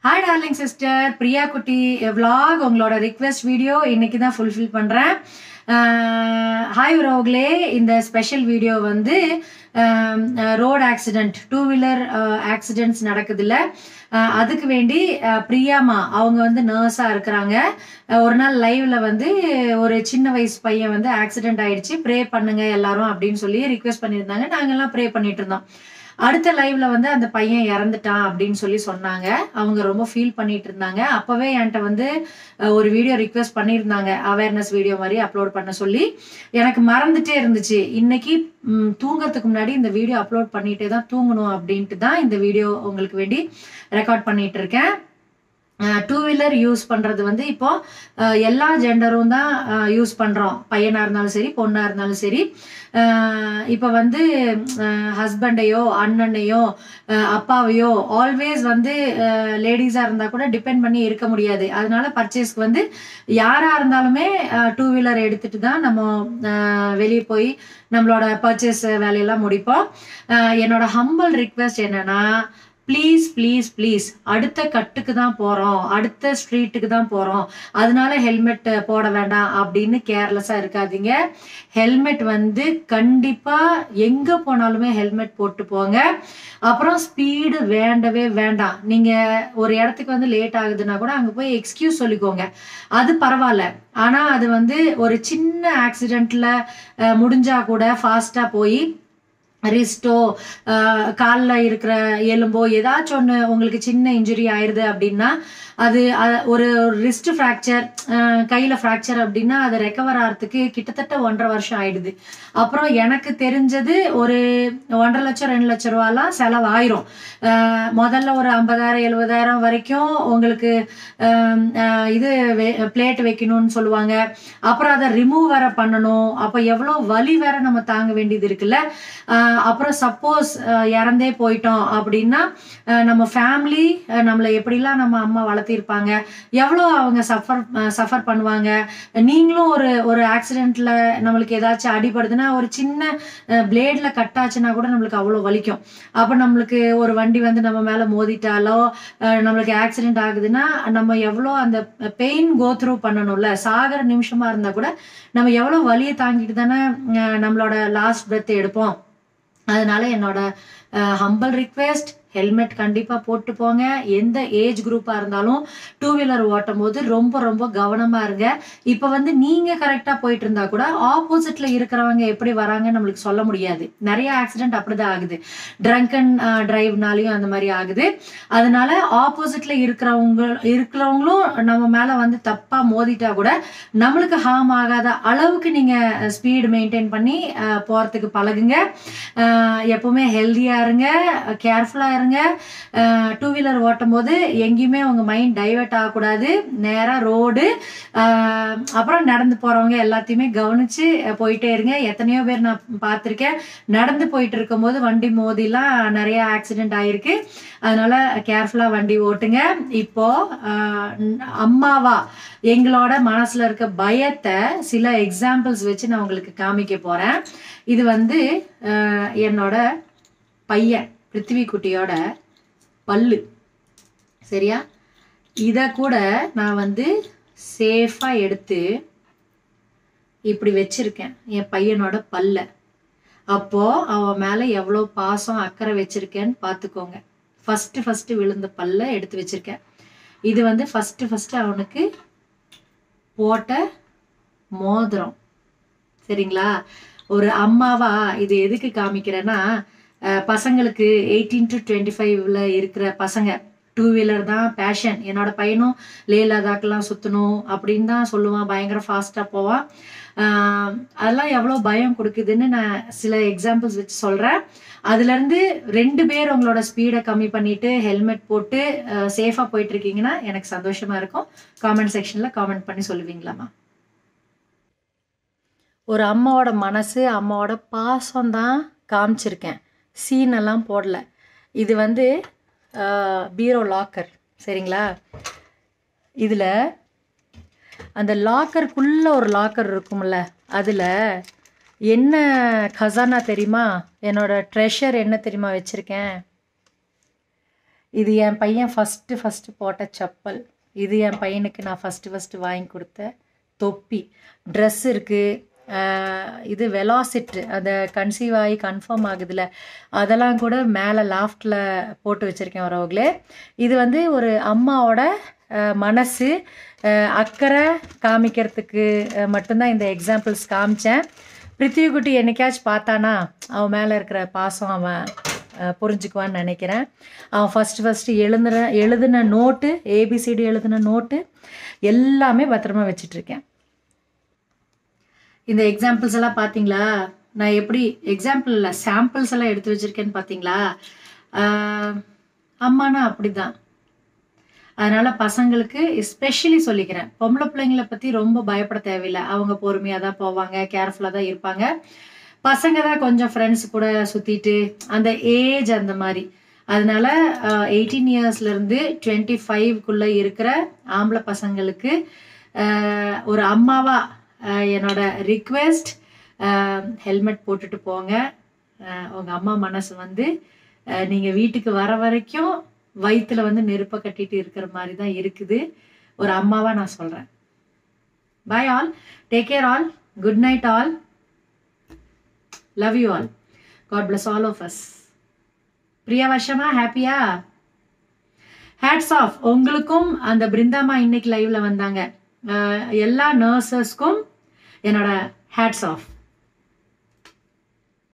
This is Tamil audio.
ஹாய் டார்லிங் சிஸ்டர் பிரியா குட்டி vlog உங்களோட ரிக்வெஸ்ட் வீடியோ இன்னைக்கு தான் ஃபுல்ஃபில் பண்ணுறேன் ஹாய் உறவுகளே இந்த ஸ்பெஷல் வீடியோ வந்து road accident two wheeler accidents நடக்குதுல்ல அஹ் அதுக்கு வேண்டி அஹ் பிரியாமா அவங்க வந்து நர்ஸாக இருக்கிறாங்க அஹ் ஒரு நாள் லைவ்ல வந்து ஒரு சின்ன வயசு பையன் வந்து ஆக்சிடென்ட் ஆயிடுச்சு ப்ரே பண்ணுங்க எல்லாரும் அப்படின்னு சொல்லி ரிக்வெஸ்ட் பண்ணியிருந்தாங்க நாங்கெல்லாம் ப்ரே பண்ணிட்டு இருந்தோம் அடுத்த லைவ்ல வந்து அந்த பையன் இறந்துட்டான் அப்படின்னு சொல்லி சொன்னாங்க அவங்க ரொம்ப ஃபீல் பண்ணிட்டு இருந்தாங்க அப்பவே என்கிட்ட வந்து அஹ், ஒரு வீடியோ ரிக்வெஸ்ட் பண்ணியிருந்தாங்க அவேர்னஸ் வீடியோ மாதிரி அப்லோட் பண்ண சொல்லி எனக்கு மறந்துட்டே இருந்துச்சு இன்னைக்கு ம், தூங்கறதுக்கு முன்னாடி இந்த வீடியோ அப்லோட் பண்ணிட்டே தான் தூங்கணும் அப்படின்ட்டு தான் இந்த வீடியோ உங்களுக்கு வேண்டி ரெக்கார்ட் பண்ணிட்டு இருக்கேன் டூ வீலர் யூஸ் பண்றது வந்து இப்போ அஹ், எல்லா ஜெண்டரும் தான் யூஸ் பண்றோம் பையனா இருந்தாலும் சரி பொண்ணா இருந்தாலும் சரி அஹ், இப்போ வந்து ஹஸ்பண்டையோ அண்ணனையோ அஹ், அப்பாவையோ ஆல்வேஸ் வந்து லேடிஸா இருந்தா கூட டிபெண்ட் பண்ணி இருக்க முடியாது அதனால பர்ச்சேஸ்க்கு வந்து யாரா இருந்தாலுமே டூ வீலர் எடுத்துட்டு தான் நம்ம வெளியே போய் நம்மளோட பர்ச்சேஸ் வேலையெல்லாம் முடிப்போம் அஹ், என்னோட ஹம்பிள் ரிக்வெஸ்ட் என்னன்னா ப்ளீஸ் ப்ளீஸ் ப்ளீஸ் அடுத்த கட்டுக்கு தான் போகிறோம் அடுத்த ஸ்ட்ரீட்டுக்கு தான் போகிறோம் அதனால ஹெல்மெட் போட வேண்டாம் அப்படின்னு கேர்லெஸ்ஸாக இருக்காதீங்க ஹெல்மெட் வந்து கண்டிப்பாக எங்கே போனாலுமே ஹெல்மெட் போட்டு போங்க அப்புறம் ஸ்பீடு வேண்டவே வேண்டாம் நீங்கள் ஒரு இடத்துக்கு வந்து லேட் ஆகுதுன்னா கூட அங்கே போய் எக்ஸ்கியூஸ் சொல்லிக்கோங்க அது பரவாயில்ல ஆனால் அது வந்து ஒரு சின்ன ஆக்சிடெண்ட்டில் முடிஞ்சா கூட ஃபாஸ்ட்டாக போய் ரிஸ்டோ காலில் இருக்கிற எலும்போ ஏதாச்சும் ஒன்று உங்களுக்கு சின்ன இன்ஜுரி ஆயிடுது அப்படின்னா அது அ- ஒரு ரிஸ்ட் ஃப்ராக்சர் கையில் ஃப்ராக்சர் அப்படின்னா அது ரெக்கவர் ஆகிறதுக்கு கிட்டத்தட்ட ஒன்றரை வருஷம் ஆயிடுது அப்புறம் எனக்கு தெரிஞ்சது ஒரு ஒன்றரை லட்சம் ரெண்டு லட்சம் ரூபாலாம் செலவாயிரும் அஹ் முதல்ல ஒரு ஐம்பதாயிரம் எழுபதாயிரம் வரைக்கும் உங்களுக்கு அஹ், அஹ், இது பிளேட் வைக்கணும்னு சொல்லுவாங்க அப்புறம் அதை ரிமூவ் வேற பண்ணணும் அப்போ எவ்வளோ வலி வேற நம்ம தாங்க வேண்டியது இருக்குல்ல அஹ், அப்புறம் சப்போஸ் இறந்தே போயிட்டோம் அப்படின்னா அஹ், நம்ம ஃபேமிலி நம்மளை எப்படிலாம் நம்ம அம்மா வளர்த்திருப்பாங்க எவ்வளோ அவங்க சஃபர் சஃபர் பண்ணுவாங்க நீங்களும் ஒரு ஒரு ஆக்சிடென்ட்ல நம்மளுக்கு ஏதாச்சும் அடிபடுதுன்னா ஒரு சின்ன பிளேட்ல கட் ஆச்சுன்னா கூட நம்மளுக்கு அவ்வளோ வலிக்கும் அப்போ நம்மளுக்கு ஒரு வண்டி வந்து நம்ம மேலே மோதிட்டாலோ அஹ், நம்மளுக்கு ஆக்சிடென்ட் ஆகுதுன்னா நம்ம எவ்வளோ அந்த பெயின் கோ த்ரூ பண்ணணும்ல சாகிற நிமிஷமா இருந்தா கூட நம்ம எவ்வளோ வலியை தாங்கிட்டு தானே அஹ், நம்மளோட லாஸ்ட் பிரெத் எடுப்போம் அதனால என்னோட ஹம்பிள் ரிக்வெஸ்ட் ஹெல்மெட் கண்டிப்பாக போட்டு போங்க எந்த ஏஜ் குரூப்பாக இருந்தாலும் டூ வீலர் ஓட்டும் போது ரொம்ப ரொம்ப கவனமாக இருங்க இப்போ வந்து நீங்கள் கரெக்டாக போயிட்டு இருந்தா கூட ஆப்போசிட்டில் இருக்கிறவங்க எப்படி வராங்க நம்மளுக்கு சொல்ல முடியாது நிறைய ஆக்சிடென்ட் அப்படிதான் ஆகுது ட்ரங்கன் டிரைவ்னாலையும் அந்த மாதிரி ஆகுது அதனால ஆப்போசிட்ல இருக்கிறவங்க இருக்கிறவங்களும் நம்ம மேல வந்து தப்பா மோதிட்டா கூட நம்மளுக்கு ஹார்ம் ஆகாத அளவுக்கு நீங்க ஸ்பீடு மெயின்டைன் பண்ணி அஹ், போறதுக்கு பழகுங்க அஹ், எப்பவுமே ஹெல்தியா இருங்க கேர்ஃபுல்லா இருங்க டூ வீலர் ஓட்டும் போது எங்கேயுமே உங்க மைண்ட் டைவர்ட் ஆகக்கூடாது நேரா ரோடு அப்புறம் நடந்து போறவங்க எல்லாத்தையுமே கவனிச்சு அஹ், போயிட்டே இருங்க எத்தனையோ பேர் நான் பார்த்துருக்கேன் நடந்து போயிட்டு இருக்கும்போது வண்டி மோதிலாம் நிறைய ஆக்சிடென்ட் ஆயிருக்கு அதனால கேர்ஃபுல்லா வண்டி ஓட்டுங்க இப்போ ஆஹ், ந- அம்மாவா எங்களோட மனசுல இருக்க பயத்தை சில எக்ஸாம்பிள்ஸ் வச்சு நான் உங்களுக்கு காமிக்க போறேன் இது வந்து ஆஹ், என்னோட பையன் பிருத்திவி குட்டியோட பல்லு சரியா இதை கூட நான் வந்து சேஃபாக எடுத்து இப்படி வச்சிருக்கேன் என் பையனோட பல்ல அப்போ அவன் மேல எவ்வளோ பாசம் அக்கறை வச்சிருக்கேன்னு பார்த்துக்கோங்க ஃபர்ஸ்ட் ஃபர்ஸ்ட் விழுந்த பல்ல எடுத்து வச்சிருக்கேன் இது வந்து ஃபர்ஸ்ட் ஃபர்ஸ்ட் அவனுக்கு போட்ட மோதிரம் சரிங்களா ஒரு அம்மாவா இது எதுக்கு காமிக்கிறேன்னா அஹ், பசங்களுக்கு எயிட்டீன் டு டுவெண்ட்டி ஃபைவ்ல இருக்கிற பசங்க டூ வீலர் தான் பேஷன் என்னோட பையனும் லே லதாக்கெல்லாம் சுற்றணும் அப்படின்னு தான் சொல்லுவான் பயங்கர ஃபாஸ்ட்டாக போவான் ஆஹ் அதெல்லாம் எவ்வளோ பயம் கொடுக்குதுன்னு நான் சில எக்ஸாம்பிள்ஸ் வச்சு சொல்கிறேன் அதுலேருந்து ரெண்டு பேர் உங்களோட ஸ்பீடை கம்மி பண்ணிட்டு ஹெல்மெட் போட்டு சேஃபாக போயிட்டு இருக்கீங்கன்னா எனக்கு சந்தோஷமா இருக்கும் காமெண்ட் செக்ஷனில் காமெண்ட் பண்ணி சொல்லுவீங்களாம்மா ஒரு அம்மாவோட மனசு அம்மாவோட பாசம் தான் காமிச்சிருக்கேன் சீன் எல்லாம் போடல இது வந்து பீரோ லாக்கர் சரிங்களா இதில் அந்த லாக்கருக்குள்ளே ஒரு லாக்கர் இருக்கும்ல அதில் என்ன கசானா தெரியுமா என்னோட ட்ரெஷர் என்ன தெரியுமா வச்சுருக்கேன் இது என் பையன் ஃபஸ்ட்டு ஃபஸ்ட்டு போட்ட செப்பல் இது என் பையனுக்கு நான் ஃபஸ்ட்டு ஃபஸ்ட்டு வாங்கி கொடுத்த தொப்பி ட்ரெஸ் இருக்குது இது வெலாசிட் அந்த கன்சீவ் ஆகி கன்ஃபார்ம் ஆகுதுல அதெல்லாம் கூட மேலே லாஃப்டில் போட்டு வச்சுருக்கேன் வரவங்களே இது வந்து ஒரு அம்மாவோட அஹ், மனசு அஹ், அக்கறை காமிக்கிறதுக்கு அஹ், மட்டும்தான் இந்த எக்ஸாம்பிள்ஸ் காமிச்சேன் பிருத்திவிக்குட்டி என்னைக்காச்சும் பார்த்தானா அவன் மேலே இருக்கிற பாசம் அவன் அஹ், புரிஞ்சுக்குவான்னு நினைக்கிறேன் அவன் ஃபஸ்ட்டு ஃபஸ்ட்டு எழுதுன எழுதின நோட்டு ஏபிசிடி எழுதின நோட்டு எல்லாமே பத்திரமா வச்சிட்ருக்கேன் இந்த எக்ஸாம்பிள்ஸ் எல்லாம் பார்த்தீங்களா நான் எப்படி எக்ஸாம்பிள் இல்லை சாம்பிள்ஸ் எல்லாம் எடுத்து வச்சிருக்கேன்னு பார்த்தீங்களா ஆஹ் அம்மானா அப்படிதான் அதனால பசங்களுக்கு எஸ்பெஷலி சொல்லிக்கிறேன் பொம்பளை பிள்ளைங்களை பற்றி ரொம்ப பயப்பட தேவையில்லை அவங்க பொறுமையாக தான் போவாங்க கேர்ஃபுல்லாக தான் இருப்பாங்க பசங்க தான் கொஞ்சம் ஃப்ரெண்ட்ஸ் கூட சுற்றிட்டு அந்த ஏஜ் அந்த மாதிரி அதனால எயிட்டீன் இயர்ஸ்லேருந்து டுவெண்ட்டி ஃபைவ்க்குள்ளே இருக்கிற ஆம்பளை பசங்களுக்கு ஆஹ் ஒரு அம்மாவா ஆஹ் என்னோட ரிக்வெஸ்ட் ஹெல்மெட் போட்டுட்டு போங்க ஆஹ் உங்க அம்மா மனசு வந்து ஆஹ் நீங்க வீட்டுக்கு வர வரைக்கும் வயித்துல வந்து நெருப்பை கட்டிட்டு இருக்கிற மாதிரி தான் இருக்குது ஒரு அம்மாவா நான் சொல்றேன் bye all take care all good night all love you all God bless all of us Priya வருஷமா ஹாப்பியா ஹேட்ஸ் ஆஃப் உங்களுக்கும் அந்த பிருந்தாமா இன்னைக்கு லைவ்ல வந்தாங்க அஹ் எல்லா நர்சஸ்க்கும் என்னோட ஹேட்ஸ் ஆஃப்